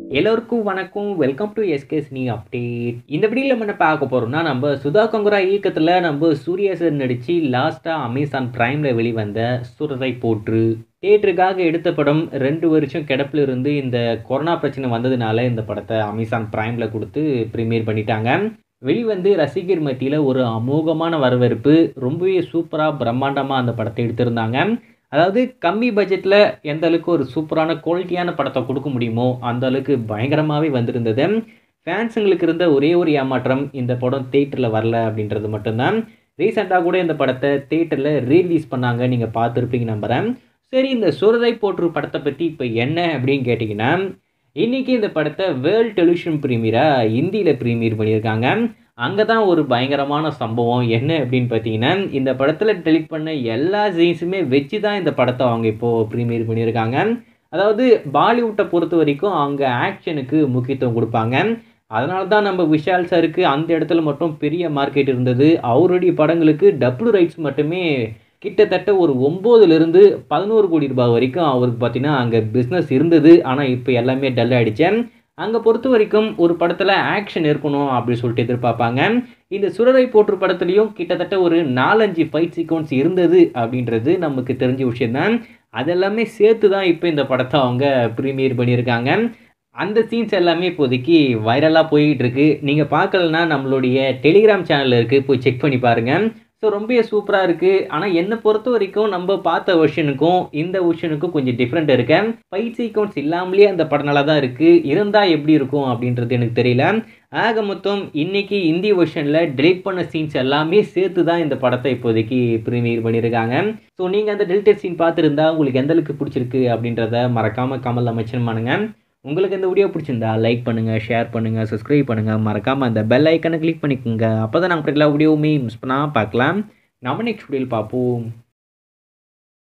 எல்லோருக்கும் வணக்கம் welcome to எஸ்கேஸ் நீ அப்டேட் இந்த வீடியோவில் நம்ம என்ன பார்க்க போகிறோம்னா நம்ம சுதா கொங்கரா இயக்கத்தில் நம்ம சூர்யா சார் நடித்து லாஸ்ட்டாக அமேசான் ப்ரைமில் வெளிவந்த சுரதை போற்று தேட்டருக்காக எடுத்த படம் ரெண்டு வருஷம் கிடப்பில் இருந்து இந்த கொரோனா பிரச்சனை வந்ததுனால இந்த படத்தை அமேசான் ப்ரைமில் கொடுத்து ப்ரீமியர் பண்ணிட்டாங்க வெளிவந்து ரசிகர் மத்தியில் ஒரு அமோகமான வரவேற்பு ரொம்பவே சூப்பராக பிரம்மாண்டமாக அந்த படத்தை எடுத்திருந்தாங்க அதாவது கம்மி பட்ஜெட்டில் எந்த அளவுக்கு ஒரு சூப்பரான குவாலிட்டியான படத்தை கொடுக்க முடியுமோ அந்த அளவுக்கு பயங்கரமாகவே வந்திருந்தது ஃபேன்ஸுங்களுக்கு இருந்த ஒரே ஒரு ஏமாற்றம் இந்த படம் தேட்டரில் வரல அப்படின்றது மட்டும்தான் ரீசெண்டாக கூட இந்த படத்தை தேட்டரில் ரீலீஸ் பண்ணாங்க நீங்கள் பார்த்துருப்பீங்க நம்புகிறேன் சரி இந்த சுரதை போற்று படத்தை பற்றி இப்போ என்ன அப்படின்னு கேட்டிங்கன்னா இன்றைக்கி இந்த படத்தை வேர்ல்டு டெலிவிஷன் ப்ரீமியராக ஹிந்தியில் ப்ரீமியர் பண்ணியிருக்காங்க அங்கே தான் ஒரு பயங்கரமான சம்பவம் என்ன அப்படின்னு பார்த்தீங்கன்னா இந்த படத்தில் டெலிட் பண்ண எல்லா சீன்ஸுமே வச்சு தான் இந்த படத்தை அவங்க இப்போது ப்ரீமியர் பண்ணியிருக்காங்க அதாவது பாலிவுட்டை பொறுத்த வரைக்கும் அவங்க ஆக்ஷனுக்கு முக்கியத்துவம் கொடுப்பாங்க அதனால தான் நம்ம விஷால் சாருக்கு அந்த இடத்துல மட்டும் பெரிய மார்க்கெட் இருந்தது அவருடைய படங்களுக்கு டபுள் ரைட்ஸ் மட்டுமே கிட்டத்தட்ட ஒரு ஒம்போதுலேருந்து பதினோரு கோடி ரூபாய் வரைக்கும் அவருக்கு பார்த்தீங்கன்னா அங்கே பிஸ்னஸ் இருந்தது ஆனால் இப்போ எல்லாமே டல் ஆகிடுச்சேன் அங்கே பொறுத்த வரைக்கும் ஒரு படத்தில் ஆக்ஷன் இருக்கணும் அப்படின்னு சொல்லிட்டு எதிர்பார்ப்பாங்க இந்த சுரரை போற்று படத்துலையும் கிட்டத்தட்ட ஒரு நாலஞ்சு ஃபைட் சீக்வன்ஸ் இருந்தது அப்படின்றது நமக்கு தெரிஞ்ச விஷயந்தான் அதெல்லாமே சேர்த்து தான் இப்போ இந்த படத்தை அவங்க ப்ரீமியர் பண்ணியிருக்காங்க அந்த சீன்ஸ் எல்லாமே இப்போதைக்கு வைரலாக போயிட்டு இருக்கு நீங்கள் பார்க்கலன்னா நம்மளுடைய டெலிகிராம் சேனலில் இருக்குது போய் செக் பண்ணி பாருங்கள் ஸோ ரொம்ப சூப்பராக இருக்குது ஆனால் என்னை பொறுத்த வரைக்கும் நம்ம பார்த்த வெர்ஷனுக்கும் இந்த வெர்ஷனுக்கும் கொஞ்சம் டிஃப்ரெண்ட் இருக்கு ஃபைட் சீக்வன்ஸ் இல்லாமலேயே அந்த படம் நல்லா தான் இருக்குது இருந்தால் எப்படி இருக்கும் அப்படின்றது எனக்கு தெரியல ஆக மொத்தம் இன்றைக்கி இந்தி வெர்ஷனில் டெலிட் பண்ண சீன்ஸ் எல்லாமே சேர்த்து தான் இந்த படத்தை இப்போதைக்கு ப்ரீமியர் பண்ணியிருக்காங்க ஸோ நீங்கள் அந்த டெலிட்டட் சீன் பார்த்துருந்தா உங்களுக்கு எந்த அளவுக்கு பிடிச்சிருக்கு அப்படின்றத மறக்காமல் கமல் அமைச்சன் பண்ணுங்க உங்களுக்கு இந்த வீடியோ பிடிச்சிருந்தா லைக் பண்ணுங்கள் ஷேர் பண்ணுங்கள் சப்ஸ்கிரைப் பண்ணுங்கள் மறக்காமல் அந்த பெல் ஐக்கனை கிளிக் பண்ணிக்கோங்க அப்போ தான் நாங்கள் எல்லா வீடியோவுமே மிஸ் பண்ணால் பார்க்கலாம் நம்ம நெக்ஸ்ட் வீடியோவில் பார்ப்போம்